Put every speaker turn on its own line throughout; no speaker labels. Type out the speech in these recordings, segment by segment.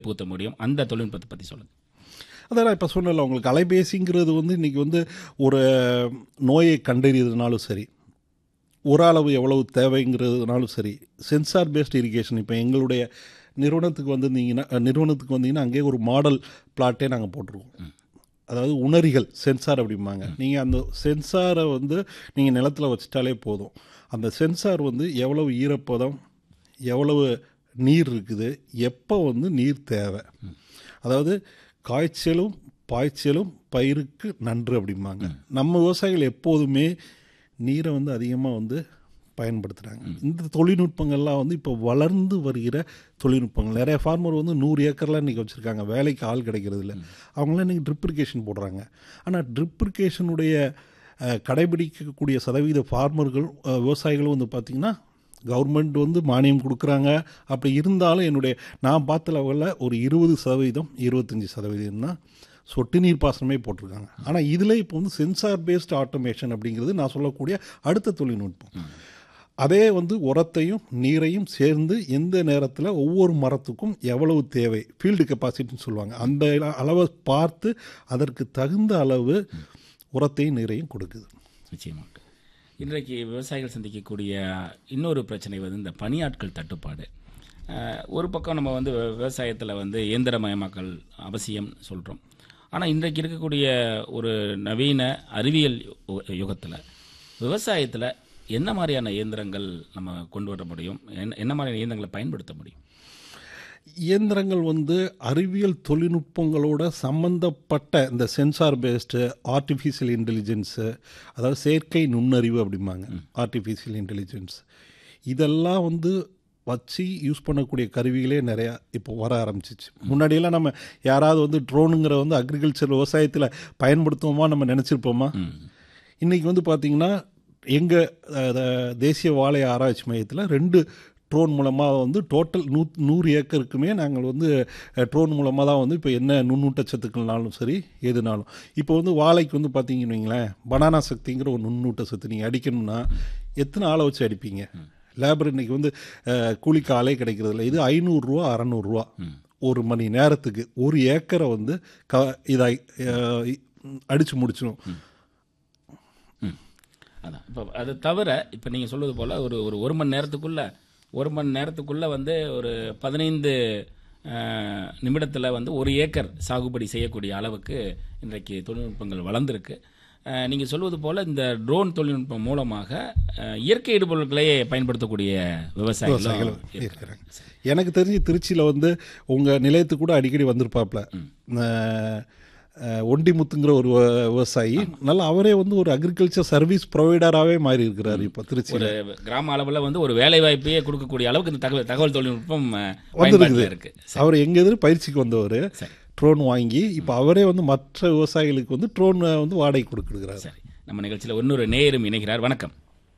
புகுத்த முடியும் அந்த தொழில்நுட்பத்தை பற்றி சொல்லுங்கள்
அதான் இப்போ சொன்னல உங்களுக்கு அலைபேசிங்கிறது வந்து இன்றைக்கி வந்து ஒரு நோயை கண்டறியதுனாலும் சரி ஒரு அளவு எவ்வளவு தேவைங்கிறதுனாலும் சரி சென்சார் பேஸ்ட் இரிகேஷன் இப்போ எங்களுடைய நிறுவனத்துக்கு வந்திருந்தீங்கன்னா அஹ், நிறுவனத்துக்கு வந்தீங்கன்னா அங்கேயே ஒரு மாடல் பிளாட்டே நாங்கள் போட்டிருக்கோம் அதாவது உணரிகள் சென்சார் அப்படிம்பாங்க நீங்கள் அந்த சென்சாரை வந்து நீங்கள் நிலத்தில் வச்சிட்டாலே போதும் அந்த சென்சார் வந்து எவ்வளவு ஈரப்பதம் எவ்வளவு நீர் இருக்குது எப்போ வந்து நீர் தேவை அதாவது காய்ச்சலும் பாய்ச்சலும் பயிருக்கு நன்று அப்படிம்பாங்க நம்ம விவசாயிகள் எப்போதுமே நீரை வந்து அதிகமாக வந்து பயன்படுத்துகிறாங்க இந்த தொழில்நுட்பங்கள்லாம் வந்து இப்போ வளர்ந்து வருகிற தொழில்நுட்பங்கள் நிறைய ஃபார்மர் வந்து நூறு ஏக்கர்லாம் இன்றைக்கி வச்சுருக்காங்க வேலைக்கு ஆள் கிடைக்கிறது இல்லை அவங்களாம் இன்றைக்கி ட்ரிப்ரிகேஷன் போடுறாங்க ஆனால் ட்ரிப்ரிகேஷனுடைய கடைபிடிக்கக்கூடிய சதவீத ஃபார்மர்கள் அஹ், விவசாயிகளும் வந்து பார்த்திங்கன்னா கவர்மெண்ட் வந்து மானியம் கொடுக்குறாங்க அப்படி இருந்தாலும் என்னுடைய நான் பார்த்த லெவலில் ஒரு இருபது சதவீதம் இருபத்தஞ்சி சதவீதம் தான் சொட்டு நீர் பாசனமே போட்டிருக்காங்க ஆனால் இதில் இப்போ வந்து சென்சார் பேஸ்ட் ஆட்டோமேஷன் அப்படிங்கிறது நான் சொல்லக்கூடிய அடுத்த தொழில்நுட்பம் அதே வந்து உரத்தையும் நீரையும் சேர்ந்து எந்த நேரத்தில் ஒவ்வொரு மரத்துக்கும் எவ்வளவு தேவை ஃபீல்டு கெப்பாசிட்டின்னு சொல்லுவாங்க அந்த அளவை பார்த்து அதற்கு தகுந்த அளவு உரத்தையும் நீரையும் கொடுக்குது
நிச்சயமாக இன்றைக்கு விவசாயிகள் சந்திக்கக்கூடிய இன்னொரு பிரச்சனை வந்து இந்த பணியாட்கள் தட்டுப்பாடு அஹ், ஒரு பக்கம் நம்ம வந்து விவசாயத்தில் வந்து இயந்திரமயமாக்கல் அவசியம் சொல்கிறோம் ஆனால் இன்றைக்கு இருக்கக்கூடிய ஒரு நவீன அறிவியல் யுகத்தில் விவசாயத்தில் என்ன மாதிரியான இயந்திரங்கள் நம்ம கொண்டு வர முடியும் என்ன என்ன மாதிரியான இயந்திரங்களை பயன்படுத்த முடியும்
இயந்திரங்கள் வந்து அறிவியல் தொழில்நுட்பங்களோட சம்பந்தப்பட்ட இந்த சென்சார் பேஸ்டு ஆர்டிஃபிஷியல் இன்டெலிஜென்ஸு அதாவது செயற்கை நுண்ணறிவு அப்படிம்பாங்க ஆர்டிஃபிஷியல் இன்டெலிஜென்ஸ் இதெல்லாம் வந்து வச்சு யூஸ் பண்ணக்கூடிய கருவிகளே நிறையா இப்போ வர ஆரம்பிச்சிச்சு முன்னாடியெல்லாம் நம்ம யாராவது வந்து ட்ரோனுங்கிற வந்து அக்ரிகல்ச்சர் விவசாயத்தில் பயன்படுத்துவோமா நம்ம நினச்சிருப்போமா இன்றைக்கி வந்து பார்த்திங்கன்னா எங்கள் தேசிய வாழை ஆராய்ச்சி மையத்தில் ரெண்டு ட்ரோன் மூலமாக வந்து டோட்டல் நூ நூறு ஏக்கருக்குமே நாங்கள் வந்து ட்ரோன் மூலமாக தான் வந்து இப்போ என்ன நுண்ணூட்டச்சத்துக்கள்னாலும் சரி எதுனாலும் இப்போ வந்து வாழைக்கு வந்து பார்த்தீங்கன்னு வைங்களேன் பனானா சக்திங்கிற ஒரு நுண்ணூட்ட சத்து நீங்கள் அடிக்கணும்னா எத்தனை ஆளை வச்சு அடிப்பீங்க லேபர் இன்னைக்கு வந்து அஹ், கூலிக்கு ஆளே கிடைக்கிறதில்ல இது ஐநூறுரூவா அறநூறுரூவா ஒரு மணி நேரத்துக்கு ஒரு ஏக்கரை வந்து க இதாய் அடித்து முடிச்சிடும்
அதான் இப்போ அது தவிர இப்போ நீங்கள் சொல்வது போல் ஒரு ஒரு ஒரு மணி நேரத்துக்குள்ள ஒரு மணி நேரத்துக்குள்ள வந்து ஒரு பதினைந்து நிமிடத்தில் வந்து ஒரு ஏக்கர் சாகுபடி செய்யக்கூடிய அளவுக்கு இன்றைக்கு தொழில்நுட்பங்கள் வளர்ந்துருக்கு நீங்கள் சொல்வது போல் இந்த ட்ரோன் தொழில்நுட்பம் மூலமாக அஹ், இயற்கை இடுபொருட்களையே பயன்படுத்தக்கூடிய விவசாயிகளும் இருக்கிறாங்க
எனக்கு தெரிஞ்சு திருச்சியில் வந்து உங்கள் நிலையத்துக்கு கூட அடிக்கடி வந்திருப்பாப்ல அஹ், அஹ், ஒண்டிமுத்துங்கிற ஒரு விவ- விவசாயி நல்லா அவரே வந்து ஒரு அக்ரிகல்ச்சர் சர்வீஸ் ப்ரொவைடராகவே மாறி இருக்கிறாரு இப்போ திருச்சியில்
ஒரு கிராம அளவில் வந்து ஒரு வேலை வாய்ப்பையே கொடுக்கக்கூடிய அளவுக்கு இந்த தகவல் தகவல் தொழில்நுட்பம் அஹ், பயன்பாட்டில் இருக்கு
அவர் எங்க எதிர் பயிற்சிக்கு வந்தவர்
சரி.
ட்ரோன் வாங்கி இப்போ அவரே வந்து மற்ற விவசாயிகளுக்கு வந்து ட்ரோன் வந்து வாடகை கொடுக்குறாரு
சரி நம்ம நிகழ்ச்சியில் இன்னொரு நேயரும் இணைகிறார் வணக்கம்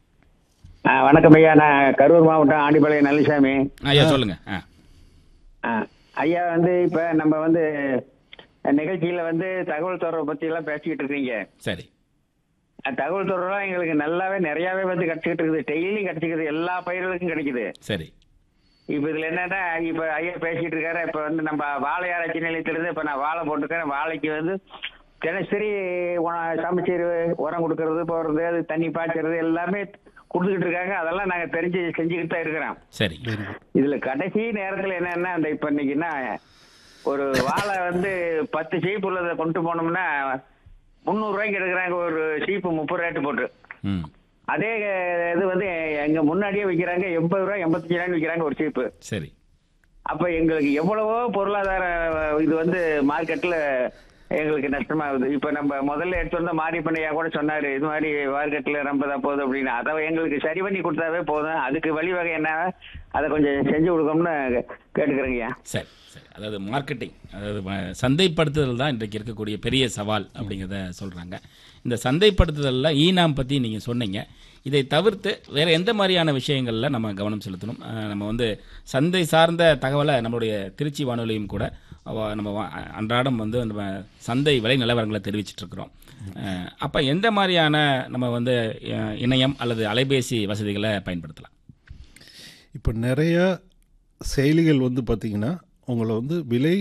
ஆ, வணக்கம் ஐயா நான் கரூர் மாவட்டம் ஆண்டிபாளையம் நல்லசாமி
ஐயா சொல்லுங்க ஆ
ஆ, ஐயா வந்து இப்ப நம்ம வந்து நிகழ்ச்சியில வந்து தகவல் தொடர்பை பத்தி எல்லாம் பேசிக்கிட்டு இருக்கீங்க
சரி
அஹ், தகவல் தொடர்புலாம் எங்களுக்கு நல்லாவே நிறையாவே வந்து கிடைச்சிக்கிட்டு இருக்குது டெய்லியும் கிடைச்சிக்குது எல்லா பயிர்களுக்கும் கிடைக்குது
சரி
இப்ப இதுல என்னன்னா இப்ப ஐயா பேசிட்டு இருக்காரு இப்ப வந்து நம்ம வாழை ஆராய்ச்சி நிலையத்திலிருந்து இப்ப நான் வாழை போட்டுருக்கேன் வாழைக்கு வந்து தினசரி உண- சமைச்சீர் உரம் கொடுக்கறது போறது அது தண்ணி பாய்ச்சறது எல்லாமே கொடுத்துக்கிட்டு இருக்காங்க அதெல்லாம் நாங்க தெரிஞ்சு செஞ்சுக்கிட்டு தான் இருக்கிறோம்
சரி
இதுல கடைசி நேரத்துல என்னன்னா அந்த இப்ப இன்னைக்குன்னா ஒரு வாழை வந்து பத்து சீப்பு உள்ளதை கொண்டு போனோம்னா முந்நூறு ரூபாய்க்கு எடுக்கிறாங்க ஒரு சீப்பு முப்பது ரேட்டு போட்டு
ம்
அதே இது வந்து எங்க முன்னாடியே விற்கிறாங்க எண்பது ரூபாய் எண்பத்தஞ்சு ரூபாய்க்கு விற்கிறாங்க ஒரு சீப்பு
சரி
அப்ப எங்களுக்கு எவ்வளவோ பொருளாதார இது வந்து மார்க்கெட்ல எங்களுக்கு நஷ்டமாகுது இப்ப நம்ம முதல்ல எடுத்து வந்த மாரி பண்ணையா கூட சொன்னாரு இது மாதிரி மார்க்கெட்ல ரொம்ப தான் போகுது அப்படின்னு அதை எங்களுக்கு சரி பண்ணி கொடுத்தாவே போதும் அதுக்கு வழிவகை என்ன அதை கொஞ்சம் செஞ்சு கொடுக்கணும்னு கேட்டுக்கிறேங்கய்யா
சரி சரி அதாவது மார்க்கெட்டிங் அதாவது ம- சந்தைப்படுத்துதல் தான் இன்றைக்கு இருக்கக்கூடிய பெரிய சவால் அப்படிங்கிறத சொல்கிறாங்க இந்த சந்தைப்படுத்துதலில் ஈனாம் பற்றி நீங்கள் சொன்னீங்க இதை தவிர்த்து வேறு எந்த மாதிரியான விஷயங்களில் நம்ம கவனம் செலுத்தணும் அஹ், நம்ம வந்து சந்தை சார்ந்த தகவலை நம்மளுடைய திருச்சி வானொலியும் கூட அவ- நம்ம வா- அன்றாடம் வந்து நம்ம சந்தை விலை நிலவரங்களை தெரிவிச்சிட்டு இருக்கிறோம் அப்போ எந்த மாதிரியான நம்ம வந்து அஹ், இணையம் அல்லது அலைபேசி வசதிகளை பயன்படுத்தலாம்
இப்போ நிறைய செயலிகள் வந்து பார்த்திங்கன்னா உங்களை வந்து விலை